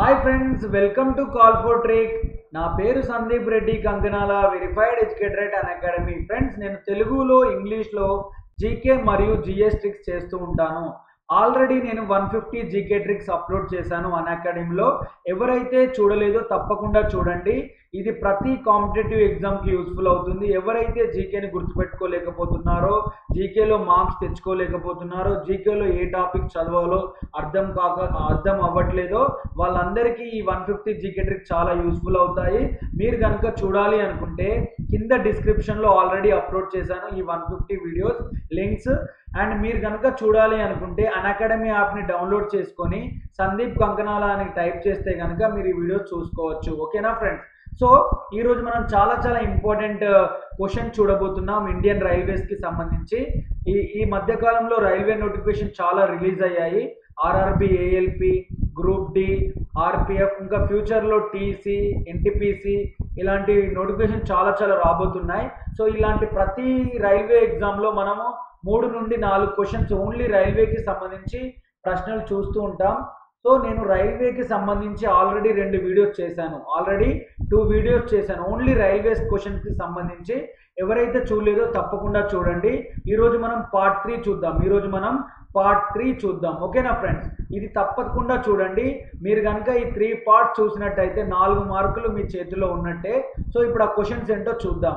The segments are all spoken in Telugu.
hi friends welcome to call for trek నా పేరు Sandeep Reddy Kankanala verified educator at Unacademy friends నేను తెలుగులో ఇంగ్లీష్లో జీకే మరియు జిఎస్ ట్రిక్స్ చేస్తూ ఉంటాను ఆల్రెడీ నేను one fifty GK tricks upload చేశాను అన్ అకాడమీలో ఎవరైతే చూడలేదో తప్పకుండా చూడండి ఇది ప్రతి కాంపిటేటివ్ ఎగ్జామ్కి యూస్ఫుల్ అవుతుంది ఎవరైతే జీకేని గుర్తుపెట్టుకోలేకపోతున్నారో జీకేలో మార్క్స్ తెచ్చుకోలేకపోతున్నారో జీకేలో ఏ టాపిక్ చదవాలో అర్థం కాక అర్థం అవ్వట్లేదో వాళ్ళందరికీ ఈ వన్ ఫిఫ్టీ జీకే ట్రిక్ చాలా యూస్ఫుల్ అవుతాయి మీరు కనుక చూడాలి అనుకుంటే కింద డిస్క్రిప్షన్లో ఆల్రెడీ అప్లోడ్ చేశాను ఈ one fifty videos links and మీరు కనుక చూడాలి అనుకుంటే అన్ అకాడమీ యాప్ని డౌన్లోడ్ చేసుకొని సందీప్ కంకనాల అని టైప్ చేస్తే కనుక మీరు ఈ వీడియోస్ చూసుకోవచ్చు ఓకేనా ఫ్రెండ్స్ సో ఈరోజు మనం చాలా చాలా ఇంపార్టెంట్ క్వశ్చన్ చూడబోతున్నాం ఇండియన్ రైల్వేస్కి సంబంధించి ఈ ఈ మధ్యకాలంలో రైల్వే నోటిఫికేషన్ చాలా రిలీజ్ అయ్యాయి RRB ALP group D RPF ఇంకా ఫ్యూచర్లో టీసీ ఎన్టీపీసీ ఇలాంటి నోటిఫికేషన్ చాలా చాలా రాబోతున్నాయి సో ఇలాంటి ప్రతి రైల్వే ఎగ్జామ్లో మనము మూడు నుండి నాలుగు క్వశ్చన్స్ ఓన్లీ రైల్వేకి సంబంధించి ప్రశ్నలు చూస్తూ ఉంటాం సో నేను రైల్వేకి సంబంధించి ఆల్రెడీ రెండు వీడియోస్ చేశాను ఆల్రెడీ టూ వీడియోస్ చేశాను ఓన్లీ రైల్వేస్ క్వశ్చన్స్కి సంబంధించి ఎవరైతే చూడలేదో తప్పకుండా చూడండి ఈరోజు మనం పార్ట్ త్రీ చూద్దాం ఈరోజు మనం పార్ట్ త్రీ చూద్దాం ఓకేనా ఫ్రెండ్స్ ఇది తప్పకుండా చూడండి మీరు కనుక ఈ త్రీ పార్ట్ చూసినట్టయితే నాలుగు మార్కులు మీ చేతిలో ఉన్నట్టే సో ఇప్పుడు ఆ క్వశ్చన్స్ ఏంటో చూద్దాం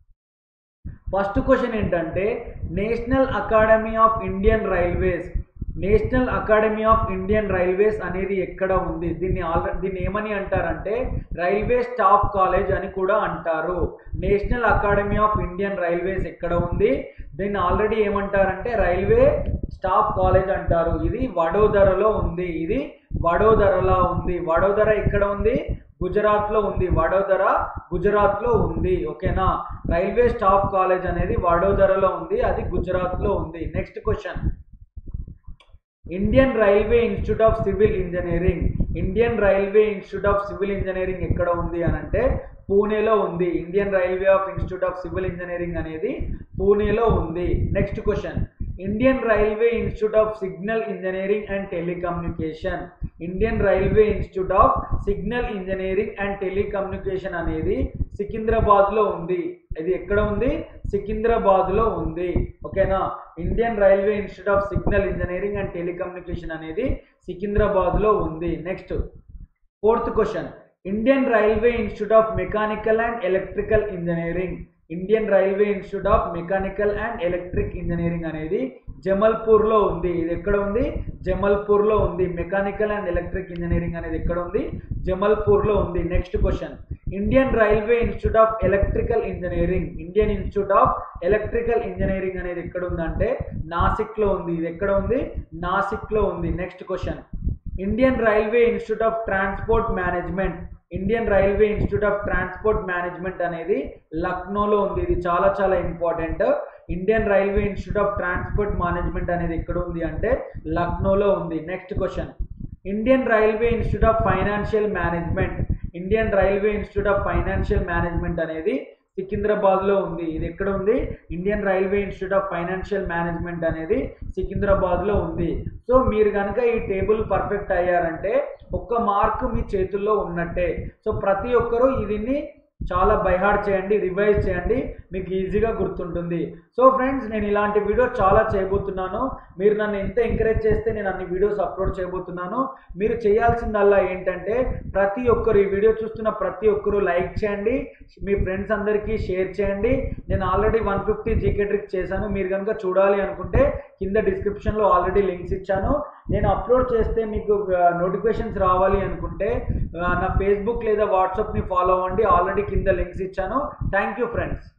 ఫస్ట్ క్వశ్చన్ ఏంటంటే national academy of Indian railways national academy of Indian railways అనేది ఎక్కడ ఉంది దీన్ని ఆల్రెడీ దీన్ని ఏమని అంటారంటే రైల్వే స్టాఫ్ కాలేజ్ అని కూడా అంటారు national academy of Indian railways ఎక్కడ ఉంది దీన్ని ఆల్రెడీ ఏమంటారంటే రైల్వే స్టాఫ్ కాలేజ్ అంటారు ఇది వడోదరలో ఉంది ఇది వడోదరలో ఉంది వడోదర ఎక్కడ ఉంది గుజరాత్లో ఉంది వడోదర గుజరాత్లో ఉంది ఓకేనా రైల్వే స్టాఫ్ కాలేజ్ అనేది వడోదరలో ఉంది అది గుజరాత్లో ఉంది next question Indian railway institute of civil engineering Indian railway institute of civil engineering ఎక్కడ ఉంది అని అంటే పూణేలో ఉంది Indian railway of institute of civil engineering అనేది పూణేలో ఉంది next question Indian railway institute of signal engineering and telecommunication Indian railway institute of signal engineering and telecommunication అనేది సికింద్రాబాద్లో ఉంది ఇది ఎక్కడ ఉంది సికింద్రాబాద్లో ఉంది ఓకేనా Indian railway institute of signal engineering and telecommunication అనేది సికింద్రాబాద్లో ఉంది next fourth question Indian railway institute of mechanical and electrical engineering Indian railway institute of mechanical and electric engineering అనేది జమల్పూర్లో ఉంది ఇది ఎక్కడ ఉంది జమల్పూర్లో ఉంది మెకానికల్ అండ్ ఎలక్ట్రిక్ ఇంజనీరింగ్ అనేది ఎక్కడ ఉంది జమల్పూర్లో ఉంది next question Indian railway institute of electrical engineering Indian institute of electrical engineering అనేది ఎక్కడ ఉందంటే నాసిక్లో ఉంది ఇది ఎక్కడ ఉంది నాసిక్లో ఉంది next question Indian railway institute of transport management Indian railway institute of transport management అనేది లక్నోలో ఉంది ఇది చాలా చాలా important Indian railway institute of transport management అనేది ఎక్కడ ఉంది అంటే లక్నోలో ఉంది next question Indian railway institute of financial management Indian railway institute of financial management అనేది సికింద్రాబాద్లో ఉంది ఇది ఎక్కడ ఉంది Indian railway institute of financial management అనేది సికింద్రాబాద్లో ఉంది సో మీరు కనుక ఈ టేబుల్ పర్ఫెక్ట్ అయ్యారంటే ఒక్క మార్క్ మీ చేతుల్లో ఉన్నట్టే సో ప్రతి ఒక్కరూ దీన్ని చాలా బైహార్డ్ చేయండి రివైజ్ చేయండి మీకు ఈజీగా గుర్తుంటుంది సో ఫ్రెండ్స్ నేను ఇలాంటి వీడియో చాలా చేయబోతున్నాను మీరు నన్ను ఎంత ఎంకరేజ్ చేస్తే నేను అన్ని వీడియోస్ అప్లోడ్ చేయబోతున్నాను మీరు చేయాల్సిందల్లా ఏంటంటే ప్రతి ఒక్కరు ఈ వీడియో చూస్తున్న ప్రతి ఒక్కరు లైక్ చేయండి మీ ఫ్రెండ్స్ అందరికీ షేర్ చేయండి నేను already one fifty GK trick చేశాను మీరు కనుక చూడాలి అనుకుంటే కింద డిస్క్రిప్షన్లో ఆల్రెడీ లింక్స్ ఇచ్చాను నేను అప్లోడ్ చేస్తే మీకు నోటిఫికేషన్స్ రావాలి అనుకుంటే నా ఫేస్బుక్ లేదా వాట్సాప్ని ఫాలో అవ్వండి ఆల్రెడీ కింద లింక్స్ ఇచ్చాను థ్యాంక్ యూ ఫ్రెండ్స్